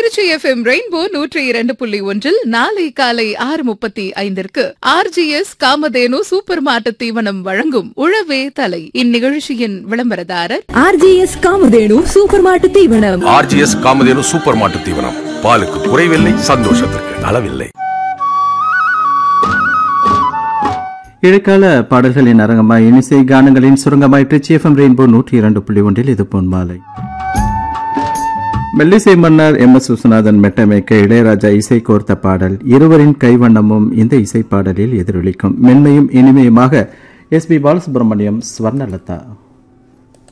Trichy FM rainbow நூற்றி இரண்டு புள்ளி ஒன்றில் நாளை காலை ஆறு முப்பத்தி ஐந்திற்கு ஆர்ஜிஎஸ் காமதேனு சூப்பர் மார்ட் தீவனம் வழங்கும் உழவே தலை இந்நிகழ்ச்சியின் விளம்பரதாரர் ஆர்ஜிஎஸ் காமதேனு சூப்பர் மாட்டு தீவனம் ஆர்ஜிஎஸ் காமதேனு சூப்பர் மாட்டு தீவனம் பாலுக்கு குறைவில்லை சந்தோஷத்திற்கு அளவில்லை இடைக்கால பாடல்களின் அரங்கமாய் இனிசை கானங்களின் சுரங்கமாய் ட்ரிச்சி எஃப்எம் ரெயின்போ நூற்றி இரண்டு புள்ளி ஒன்றில் இது பொன் மாலை மெல்லிசை மன்னர் எம் எஸ் விஸ்வநாதன் மெட்டமைக்க இளையராஜா இசை கோர்த்த பாடல் இருவரின் கைவண்ணமும் இந்த இசை பாடலில் எதிரொலிக்கும் மென்மையும் இனிமையுமாக எஸ் பி பாலசுப்ரமணியம் ஸ்வர்ணலதா